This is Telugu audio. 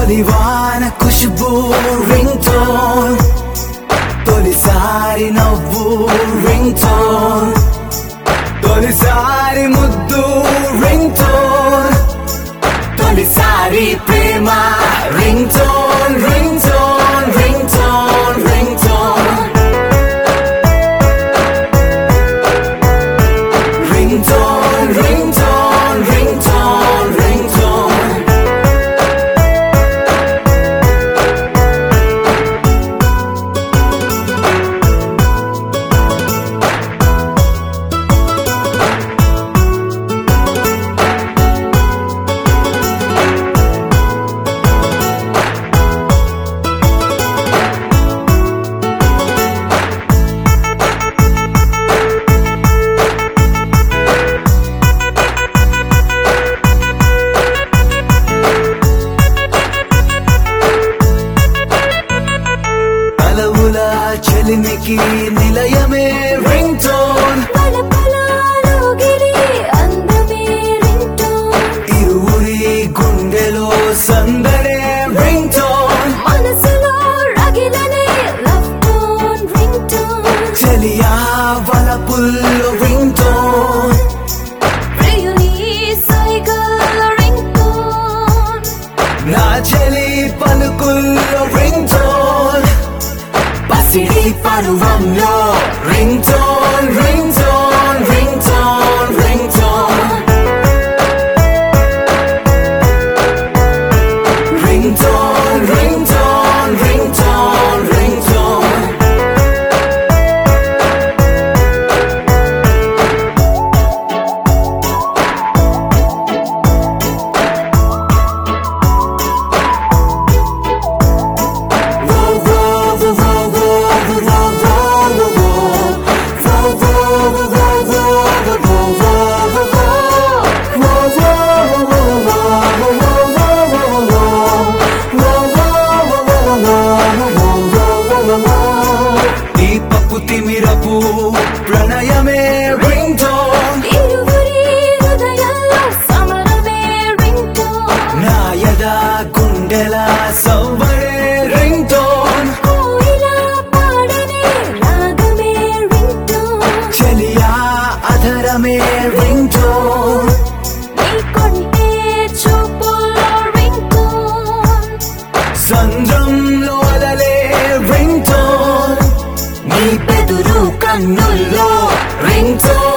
తొలివాన ఖుష్బూ రింగ్ టోన్ తొలిసారి నవ్వు రింగ్ టోన్ తొలిసారి ముద్దు రింగ్ టోన్ తొలిసారి ప్రేమ ring tone ring tone ring tone ring tone ring tone ring tone ring tone ring tone తలవుల చెలిమికి నిలయమే రింగ్ టోన్ పలపలాలోగిరి అందమే రింగ్టోన్ ఇరువురి గుండెలో సందడే రింగ్ టోన్ మనసులో రగిలనే లవ్ టోన్ రింగ్టోన్ చెలియా వలపుల్లో రింగ్ టోన్ ప్రియుని సైగల్ రింగ్టోన్ నా చెలి పలుకుల్లో రింగ్ టోన్ పసిడి పరువంలో ring tone ring tone ring tone ring tone ring tone ring tone ring tone ring tone దీపపు తిమిరపు ప్రణయమే రింగ్ టోన్ ఇరువురి హృదయాల్లో సమరమే రింగ్టోన్ నాయద గుండెల సవ్వడే రింగ్ టోన్ కోయిల పాడనే రాగమే రింగ్టోన్ చెలియా అధరమే రింగ్ టోన్ నీ కొంటే చూపులో రింగ్టోన్ సంద్రంలో అలలే రింగ్ టోన్ నీ బెదురు కన్నుల్లో రింగ్ టోన్